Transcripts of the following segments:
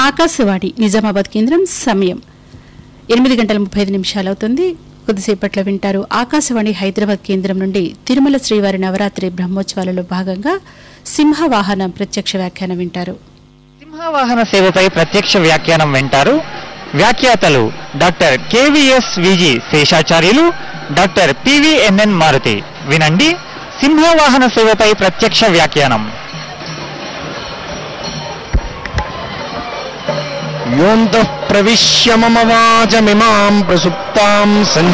ఆకాశవాణి నిజామాబాద్ కేంద్రం సమయం ఎనిమిది గంటల ముప్పై ఐదు నిమిషాలు అవుతుంది కొద్దిసేపట్లో వింటారు ఆకాశవాణి హైదరాబాద్ కేంద్రం నుండి తిరుమల శ్రీవారి నవరాత్రి బ్రహ్మోత్సవాలలో భాగంగా సింహవాహనం ప్రత్యక్ష వ్యాఖ్యానం వింటారు సింహవాహన సేవపై ప్రత్యక్ష వ్యాఖ్యానం వింటారు వ్యాఖ్యాతలు doctor KVS Viji Seshacharyulu doctor PVNN Maruthi వినండి సింహవాహన సేవపై ప్రత్యక్ష వ్యాఖ్యానం योऽन्तः प्रविश्य मम वाचमिमाम् प्रसुप्ताम्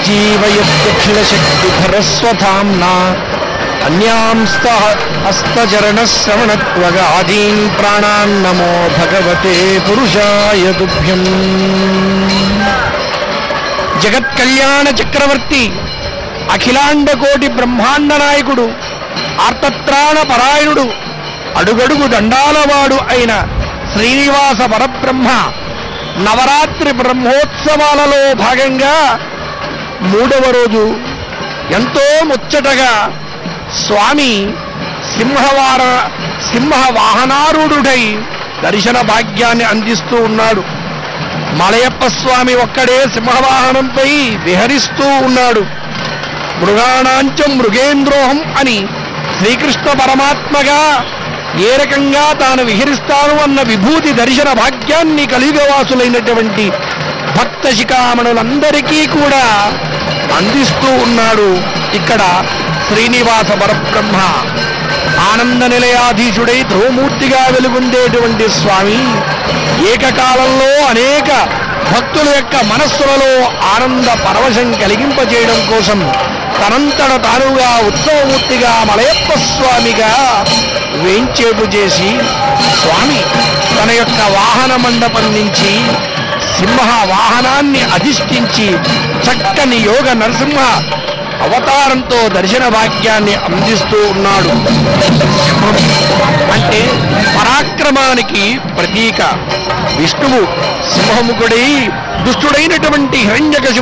सञ्जीवयत्यखिलशक्तिधरस्वधाम्ना अन्यांस्तः हस्तचरणश्रवणत्वगादीन् प्राणान् नमो भगवते पुरुषाय तुभ्यम् జగత్కళ్యాణ చక్రవర్తి అఖిలాండ కోటి బ్రహ్మాండ నాయకుడు ఆర్తత్రాణ పరాయణుడు అడుగడుగు దండాలవాడు అయిన శ్రీనివాస పరబ్రహ్మ నవరాత్రి బ్రహ్మోత్సవాలలో భాగంగా మూడవ రోజు ఎంతో ముచ్చటగా స్వామి సింహవార సింహ వాహనారూఢుడై దర్శన భాగ్యాన్ని అందిస్తూ ఉన్నాడు మలయప్ప స్వామి ఒక్కడే సింహవాహనంపై విహరిస్తూ ఉన్నాడు మృగాణాంచం మృగేంద్రోహం అని శ్రీకృష్ణ పరమాత్మగా ఏ రకంగా తాను విహరిస్తాను అన్న విభూతి దర్శన భాగ్యాన్ని కలిగవాసులైనటువంటి భక్త శిఖామణులందరికీ కూడా అందిస్తూ ఉన్నాడు ఇక్కడ శ్రీనివాస పరబ్రహ్మ ఆనంద నిలయాధీశుడై ధ్రువమూర్తిగా వెలుగొందేటువంటి స్వామి ఏకకాలంలో అనేక భక్తుల యొక్క మనస్సులలో ఆనంద పరవశం కలిగింపజేయడం కోసం తనంతట తానుగా ఉత్సవమూర్తిగా మలయప్ప స్వామిగా వేంచేపు చేసి స్వామి తన యొక్క వాహన మండపం నుంచి సింహ వాహనాన్ని అధిష్ఠించి చక్కని యోగ నరసింహ అవతారంతో దర్శన భాగ్యాన్ని అందిస్తూ ఉన్నాడు సింహం అంటే పరాక్రమానికి ప్రతీక విష్ణువు సింహముఖుడై దుష్టుడైనటువంటి హిరణ్యకశిపు